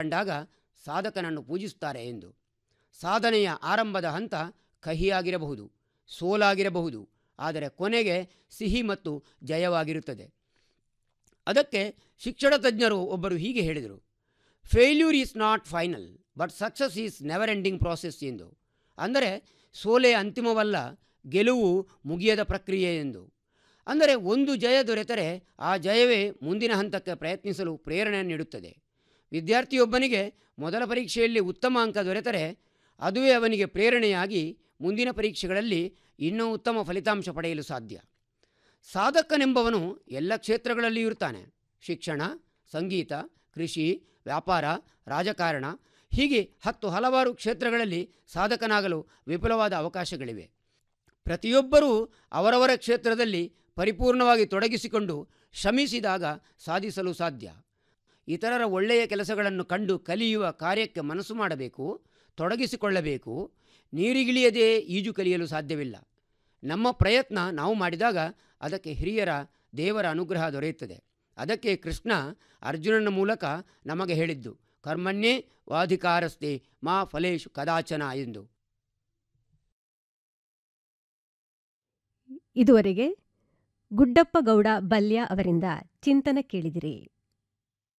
ಕಂಡಾಗ ಸಾಧಕನನ್ನು ಪೂಜಿಸುತ್ತಾರೆ ಎಂದು ಸಾಧನೆಯ ಆರಂಭದ ಹಂತ ಕಹಿಯಾಗಿರಬಹುದು ಸೋಲಾಗಿರಬಹುದು ಆದರೆ ಕೊನೆಗೆ ಸಿಹಿ ಮತ್ತು ಜಯವಾಗಿರುತ್ತದೆ ಅದಕ್ಕೆ ಶಿಕ್ಷಣ ತಜ್ಞರು ಒಬ್ಬರು ಹೀಗೆ ಹೇಳಿದರು failure is not final but success is never ending process ಎಂದು ಅಂದರೆ ಸೋಲೆ ಅಂತಿಮವಲ್ಲ ಗೆಲುವು ಮುಗಿಯದ ಪ್ರಕ್ರಿಯೆ ಎಂದು ಅಂದರೆ ಒಂದು ಜಯ ದೊರೆತರೆ ಆ ಜಯವೇ ಮುಂದಿನ ಹಂತಕ್ಕೆ ಪ್ರಯತ್ನಿಸಲು ಪ್ರೇರಣೆ ನೀಡುತ್ತದೆ ವಿದ್ಯಾರ್ಥಿಯೊಬ್ಬನಿಗೆ ಮೊದಲ ಪರೀಕ್ಷೆಯಲ್ಲಿ ಉತ್ತಮ ಅಂಕ ದೊರೆತರೆ ಅದುವೇ ಅವನಿಗೆ ಪ್ರೇರಣೆಯಾಗಿ ಮುಂದಿನ ಪರೀಕ್ಷೆಗಳಲ್ಲಿ ಇನ್ನೂ ಉತ್ತಮ ಫಲಿತಾಂಶ ಪಡೆಯಲು ಸಾಧ್ಯ ಸಾಧಕನೆಂಬವನು ಎಲ್ಲ ಕ್ಷೇತ್ರಗಳಲ್ಲಿಯೂ ಇರ್ತಾನೆ ಶಿಕ್ಷಣ ಸಂಗೀತ ಕೃಷಿ ವ್ಯಾಪಾರ ರಾಜಕಾರಣ ಹೀಗೆ ಹತ್ತು ಹಲವಾರು ಕ್ಷೇತ್ರಗಳಲ್ಲಿ ಸಾಧಕನಾಗಲು ವಿಪುಲವಾದ ಅವಕಾಶಗಳಿವೆ ಪ್ರತಿಯೊಬ್ಬರೂ ಅವರವರ ಕ್ಷೇತ್ರದಲ್ಲಿ ಪರಿಪೂರ್ಣವಾಗಿ ತೊಡಗಿಸಿಕೊಂಡು ಶ್ರಮಿಸಿದಾಗ ಸಾಧಿಸಲು ಸಾಧ್ಯ ಇತರರ ಒಳ್ಳೆಯ ಕೆಲಸಗಳನ್ನು ಕಂಡು ಕಲಿಯುವ ಕಾರ್ಯಕ್ಕೆ ಮನಸ್ಸು ಮಾಡಬೇಕು ತೊಡಗಿಸಿಕೊಳ್ಳಬೇಕು ನೀರಿಗಿಳಿಯದೇ ಈಜು ಕಲಿಯಲು ಸಾಧ್ಯವಿಲ್ಲ ನಮ್ಮ ಪ್ರಯತ್ನ ನಾವು ಮಾಡಿದಾಗ ಅದಕ್ಕೆ ಹಿರಿಯರ ದೇವರ ಅನುಗ್ರಹ ದೊರೆಯುತ್ತದೆ ಅದಕ್ಕೆ ಕೃಷ್ಣ ಅರ್ಜುನನ ಮೂಲಕ ನಮಗೆ ಹೇಳಿದ್ದು ಕರ್ಮಣ್ಯೇ ವಾಧಿಕಾರಸ್ತೆ ಮಾ ಫಲೇಶು ಕದಾಚನ ಎಂದು ಇದುವರೆಗೆ ಗುಡ್ಡಪ್ಪ ಗೌಡ ಬಲ್ಯ ಅವರಿಂದ ಚಿಂತನ ಕೇಳಿದಿರಿ